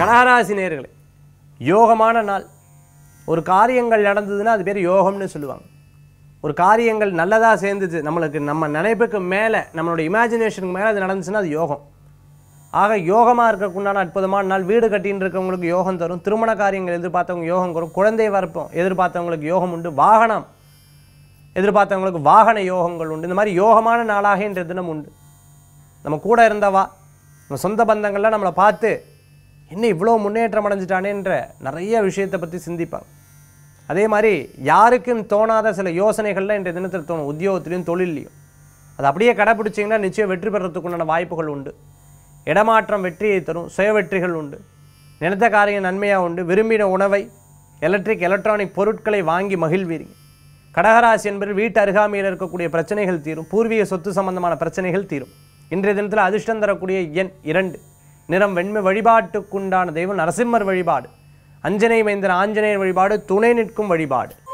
கடகராசி நேர்களே யோகமான நாள் ஒரு காரியங்கள் நடந்ததுன்னா அது பேர் யோகம்னு சொல்லுவாங்க ஒரு காரியங்கள் நல்லதாக சேர்ந்துச்சு நம்மளுக்கு நம்ம நினைப்புக்கு மேலே நம்மளோட இமேஜினேஷனுக்கு மேலே அது நடந்துச்சுன்னா அது யோகம் ஆக யோகமாக இருக்கக்குண்டான அற்புதமான நாள் வீடு கட்டின்னு இருக்கவங்களுக்கு யோகம் தரும் திருமண காரியங்கள் எதிர்பார்த்தவங்க யோகம் வரும் குழந்தை வரப்போம் எதிர்பார்த்தவங்களுக்கு யோகம் உண்டு வாகனம் எதிர்பார்த்தவங்களுக்கு வாகன யோகங்கள் உண்டு இந்த மாதிரி யோகமான நாளாக இன்றைய தினம் உண்டு நம்ம கூட இருந்தவா நம்ம சொந்த பந்தங்கள்லாம் நம்மளை பார்த்து என்ன இவ்வளோ முன்னேற்றம் அடைஞ்சிட்டானேன்ற நிறைய விஷயத்தை பற்றி சிந்திப்பாங்க அதே மாதிரி யாருக்கும் தோணாத சில யோசனைகள்லாம் இன்றைய தினத்தில் தோணும் உத்தியோகத்திலையும் தொழிலையும் அது அப்படியே கடைப்பிடிச்சிங்கன்னா நிச்சயம் வெற்றி பெறத்துக்குண்டான வாய்ப்புகள் உண்டு இடமாற்றம் வெற்றியை தரும் சுய வெற்றிகள் உண்டு நினைத்த காரியம் நன்மையாக உண்டு விரும்பின உணவை எலக்ட்ரிக் எலக்ட்ரானிக் பொருட்களை வாங்கி மகிழ்வீர்கள் கடகராசி என்பது வீட்டு அருகாமையில் இருக்கக்கூடிய பிரச்சனைகள் தீரும் பூர்வீக சொத்து சம்பந்தமான பிரச்சனைகள் தீரும் இன்றைய தினத்தில் அதிர்ஷ்டம் தரக்கூடிய எண் இரண்டு நிறம் வெண்மை வழிபாட்டுக்குண்டான தெய்வம் நரசிம்மர் வழிபாடு அஞ்சனை மைந்தன் ஆஞ்சநேயர் வழிபாடு துணை நிற்கும் வழிபாடு